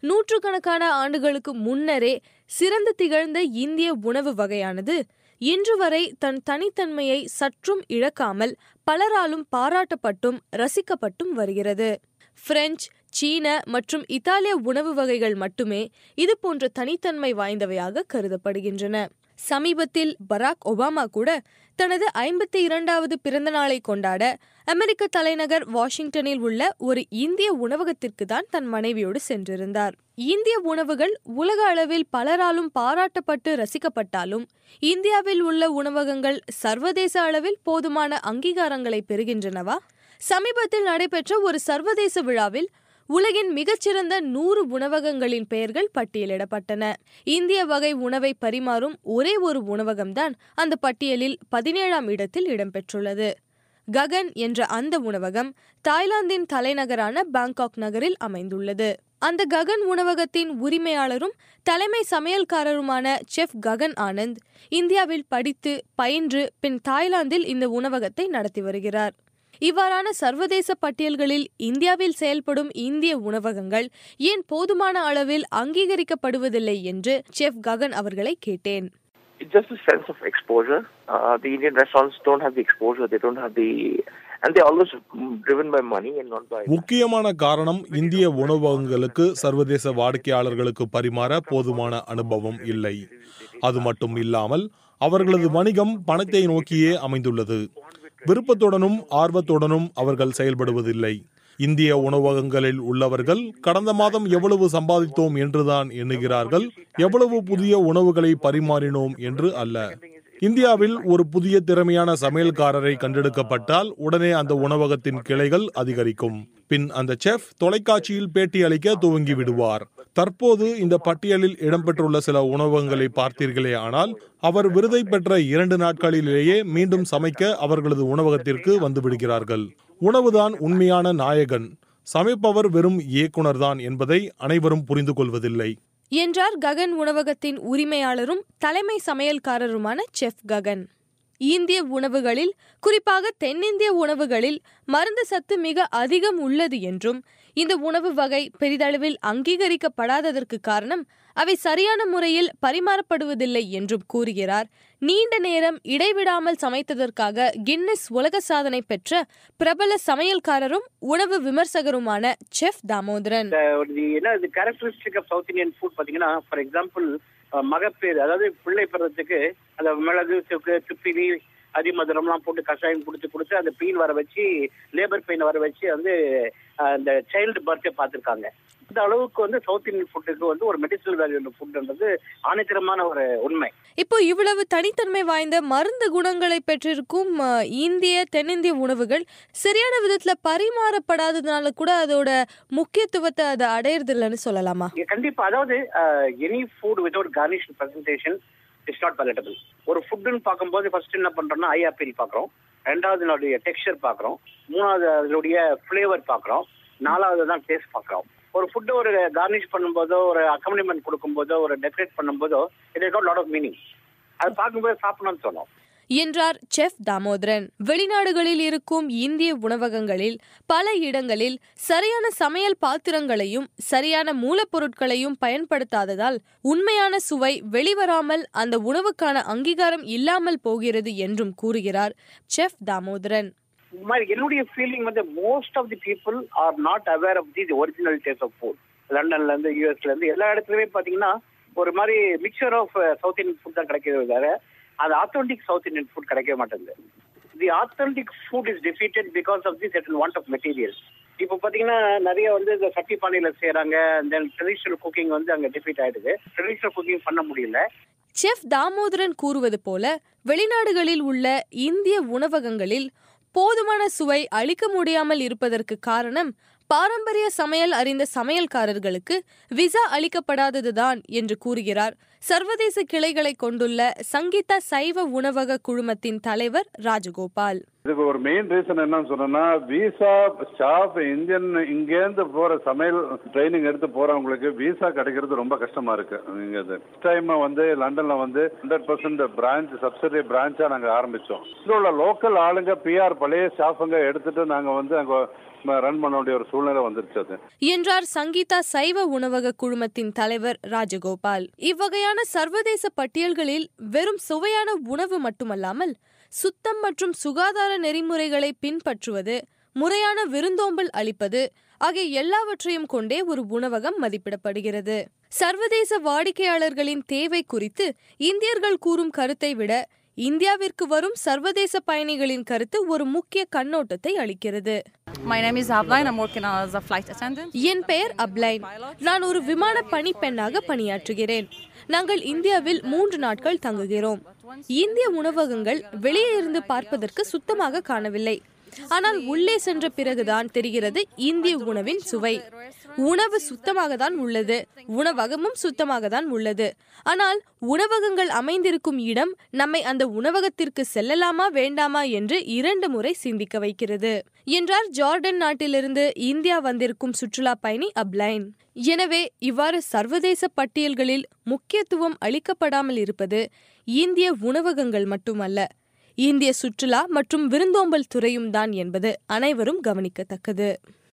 நூற்றுக்கணக்கான ஆண்டுகளுக்கு முன்னரே சிறந்து திகழ்ந்த இந்திய உணவு வகையானது இன்று வரை தன் தனித்தன்மையை சற்றும் இழக்காமல் பலராலும் பாராட்டப்பட்டும் ரசிக்கப்பட்டும் வருகிறது பிரெஞ்சு சீன மற்றும் இத்தாலிய உணவு வகைகள் மட்டுமே இது போன்ற தனித்தன்மை வாய்ந்தவையாக கருதப்படுகின்றன சமீபத்தில் பராக் ஒபாமா கூட தனது ஐம்பத்தி இரண்டாவது பிறந்த நாளை கொண்டாட அமெரிக்க தலைநகர் வாஷிங்டனில் உள்ள ஒரு இந்திய உணவகத்திற்கு தான் தன் மனைவியோடு சென்றிருந்தார் இந்திய உணவுகள் உலக அளவில் பலராலும் பாராட்டப்பட்டு ரசிக்கப்பட்டாலும் இந்தியாவில் உள்ள உணவகங்கள் சர்வதேச அளவில் போதுமான அங்கீகாரங்களை பெறுகின்றனவா சமீபத்தில் நடைபெற்ற ஒரு சர்வதேச விழாவில் உலகின் மிகச்சிறந்த நூறு உணவகங்களின் பெயர்கள் பட்டியலிடப்பட்டன இந்திய வகை உணவை பரிமாறும் ஒரே ஒரு உணவகம்தான் அந்த பட்டியலில் பதினேழாம் இடத்தில் இடம்பெற்றுள்ளது ககன் என்ற அந்த உணவகம் தாய்லாந்தின் தலைநகரான பாங்காக் நகரில் அமைந்துள்ளது அந்த ககன் உணவகத்தின் உரிமையாளரும் தலைமை சமையல்காரருமான செஃப் ககன் ஆனந்த் இந்தியாவில் படித்து பயின்று பின் தாய்லாந்தில் இந்த உணவகத்தை நடத்தி வருகிறார் இவ்வாறான சர்வதேச பட்டியல்களில் இந்தியாவில் செயல்படும் இந்திய உணவகங்கள் ஏன் போதுமான அளவில் அங்கீகரிக்கப்படுவதில்லை என்று செஃப் ககன் அவர்களை கேட்டேன் It's just a sense of exposure. Uh, the Indian restaurants don't have the exposure. They don't have the, and they're always driven by money and not by. முக்கியமான காரணம் இந்திய உணவகங்களுக்கு சர்வதேச வாடிக்கையாளர்களுக்கு பரிமாற போதுமான அனுபவம் இல்லை அது மட்டும் இல்லாமல் அவர்களது வணிகம் பணத்தை நோக்கியே அமைந்துள்ளது விருப்பத்துடனும் ஆர்வத்துடனும் அவர்கள் செயல்படுவதில்லை இந்திய உணவகங்களில் உள்ளவர்கள் கடந்த மாதம் எவ்வளவு சம்பாதித்தோம் என்றுதான் எண்ணுகிறார்கள் எவ்வளவு புதிய உணவுகளை பரிமாறினோம் என்று அல்ல இந்தியாவில் ஒரு புதிய திறமையான சமையல்காரரை கண்டெடுக்கப்பட்டால் உடனே அந்த உணவகத்தின் கிளைகள் அதிகரிக்கும் பின் அந்த செஃப் தொலைக்காட்சியில் பேட்டி அளிக்க துவங்கி விடுவார் தற்போது இந்த பட்டியலில் இடம்பெற்றுள்ள சில உணவகங்களை பார்த்தீர்களே ஆனால் அவர் விருதை பெற்ற இரண்டு நாட்களிலேயே மீண்டும் சமைக்க அவர்களது உணவகத்திற்கு வந்து விடுகிறார்கள் உணவுதான் உண்மையான நாயகன் சமைப்பவர் வெறும் இயக்குனர்தான் என்பதை அனைவரும் புரிந்து கொள்வதில்லை என்றார் ககன் உணவகத்தின் உரிமையாளரும் தலைமை சமையல்காரருமான செஃப் ககன் இந்திய உணவுகளில் குறிப்பாக தென்னிந்திய உணவுகளில் மருந்து சத்து மிக அதிகம் உள்ளது என்றும் இந்த உணவு வகை பெரிதளவில் அங்கீகரிக்கப்படாததற்கு காரணம் அவை சரியான முறையில் பரிமாறப்படுவதில்லை என்றும் கூறுகிறார் நீண்ட நேரம் இடைவிடாமல் சமைத்ததற்காக கின்னஸ் உலக சாதனை பெற்ற பிரபல சமையல்காரரும் உணவு விமர்சகருமான செஃப் தாமோதரன் என்ன இது characteristic of south Indian food பாத்தீங்கன்னா ஃபார் எக்ஸாம்பிள் மகப்பேறு அதாவது பிள்ளை பிறந்ததுக்கு அந்த மிளகு சுக்கு துப்பினி அதிமதுரம்லாம் போட்டு கஷாயம் கொடுத்து கொடுத்து அந்த பெயின் வர வச்சு லேபர் பெயின் வர வச்சு வந்து அந்த சைல்டு பர்த்டே பார்த்துருக்காங்க இந்த அளவுக்கு வந்து சவுத் இந்தியன் ஃபுட்டுக்கு வந்து ஒரு மெடிசனல் வேல்யூ ஃபுட்ன்றது ஆணித்தரமான ஒரு உண்மை இப்போ இவ்வளவு தனித்தன்மை வாய்ந்த மருந்து குணங்களை பெற்றிருக்கும் இந்திய தென்னிந்திய உணவுகள் சரியான விதத்துல பரிமாறப்படாததுனால கூட அதோட முக்கியத்துவத்தை அதை அடையிறது இல்லைன்னு சொல்லலாமா கண்டிப்பா அதாவது any food without garnish presentation it's not palatable ஒரு ஃபுட்டுன்னு பார்க்கும்போது ஃபர்ஸ்ட் என்ன பண்றோம்னா ஐ ஆப்பிள் பார்க்குறோம் ரெண்டாவது அதனுடைய டெக்ஸ்டர் பார்க்குறோம் மூணாவது அதனுடைய ஃப்ளேவர் பார்க்குறோம் நாலாவது தான் டேஸ்ட் பார்க்குறோம் ஒரு ஃபுட்டை ஒரு கார்னிஷ் பண்ணும்போதோ ஒரு அக்கம்பனிமெண்ட் கொடுக்கும்போதோ ஒரு டெக்கரேட் பண்ணும்போதோ it is not lot of meaning அது பார்க்கும்போது சாப்பிடணும்னு தோணும் என்றார் செஃப் தாமோதரன் வெளிநாடுகளில் இருக்கும் இந்திய உணவகங்களில் பல இடங்களில் சரியான சமையல் பாத்திரங்களையும் சரியான மூலப்பொருட்களையும் பயன்படுத்தாததால் உண்மையான சுவை வெளிவராமல் அந்த உணவுக்கான அங்கீகாரம் இல்லாமல் போகிறது என்றும் கூறுகிறார் செஃப் தாமோதரன் மாதிரி என்னுடைய ஃபீலிங் வந்து most of the people are not aware of the original taste of food லண்டன்ல இருந்து யூஎஸ்ல இருந்து எல்லா இடத்துலயுமே பாத்தீங்கன்னா ஒரு மாதிரி mixture of south Indian food தான் கிடைக்கிறது வேற அது ஆத்தென்டிக் சவுத் இந்தியன் ஃபுட் கிடைக்கவே மாட்டேங்குது the authentic food is defeated because of the certain want of material இப்போ பாத்தீங்கன்னா நிறைய வந்து இந்த சட்டி பானையில செய்யறாங்க தென் ட்ரெடிஷனல் குக்கிங் வந்து அங்க டிஃபீட் ஆயிடுது ட்ரெடிஷனல் குக்கிங் பண்ண முடியல செஃப் தாமோதரன் கூறுவது போல வெளிநாடுகளில் உள்ள இந்திய உணவகங்களில் போதுமான சுவை அளிக்க முடியாமல் இருப்பதற்கு காரணம் பாரம்பரிய சமையல் அறிந்த சமையல்காரர்களுக்கு விசா அளிக்கப்படாததுதான் என்று கூறுகிறார் சர்வதேச கிளைகளை கொண்டுள்ள சங்கீதா சைவ உணவக குழுமத்தின் தலைவர் ராஜகோபால் இதுக்கு ஒரு மெயின் ரீசன் என்னன்னு சொன்னா விசா ஸ்டாஃப் இந்தியன் இங்கேருந்து போற சமையல் ட்ரைனிங் எடுத்து போறவங்களுக்கு விசா கிடைக்கிறது ரொம்ப கஷ்டமா இருக்கு இங்க டைம் வந்து லண்டன்ல வந்து ஹண்ட்ரட் பர்சன்ட் பிரான்ச் சப்சிடரி பிரான்ச்சா நாங்க ஆரம்பிச்சோம் இதுல உள்ள லோக்கல் ஆளுங்க பிஆர் பழைய ஸ்டாஃபுங்க எடுத்துட்டு நாங்க வந்து அங்க ரன் பண்ண வேண்டிய ஒரு சூழ்நிலை வந்துருச்சு அது என்றார் சங்கீதா சைவ உணவக குழுமத்தின் தலைவர் ராஜகோபால் இவ்வகையான சர்வதேச பட்டியல்களில் வெறும் சுவையான உணவு மட்டுமல்லாமல் சுத்தம் மற்றும் சுகாதார நெறிமுறைகளை பின்பற்றுவது முறையான விருந்தோம்பல் அளிப்பது ஆகிய எல்லாவற்றையும் கொண்டே ஒரு உணவகம் மதிப்பிடப்படுகிறது சர்வதேச வாடிக்கையாளர்களின் தேவை குறித்து இந்தியர்கள் கூறும் கருத்தை விட இந்தியாவிற்கு வரும் சர்வதேச பயணிகளின் கருத்து ஒரு முக்கிய கண்ணோட்டத்தை அளிக்கிறது My name is Avline. I'm working as a flight attendant. என் பெயர் அப்லைன் நான் ஒரு விமான பணிப்பெண்ணாக பணியாற்றுகிறேன் நாங்கள் இந்தியாவில் மூன்று நாட்கள் தங்குகிறோம் இந்திய உணவகங்கள் வெளியே இருந்து பார்ப்பதற்கு சுத்தமாக காணவில்லை ஆனால் உள்ளே சென்ற பிறகுதான் தெரிகிறது இந்திய உணவின் சுவை உணவு சுத்தமாக தான் உள்ளது உணவகமும் சுத்தமாக தான் உள்ளது ஆனால் உணவகங்கள் அமைந்திருக்கும் இடம் நம்மை அந்த உணவகத்திற்கு செல்லலாமா வேண்டாமா என்று இரண்டு முறை சிந்திக்க வைக்கிறது என்றார் ஜார்டன் நாட்டிலிருந்து இந்தியா வந்திருக்கும் சுற்றுலா பயணி அப்லைன் எனவே இவ்வாறு சர்வதேச பட்டியல்களில் முக்கியத்துவம் அளிக்கப்படாமல் இருப்பது இந்திய உணவகங்கள் மட்டுமல்ல இந்திய சுற்றுலா மற்றும் விருந்தோம்பல் துறையும் தான் என்பது அனைவரும் கவனிக்கத்தக்கது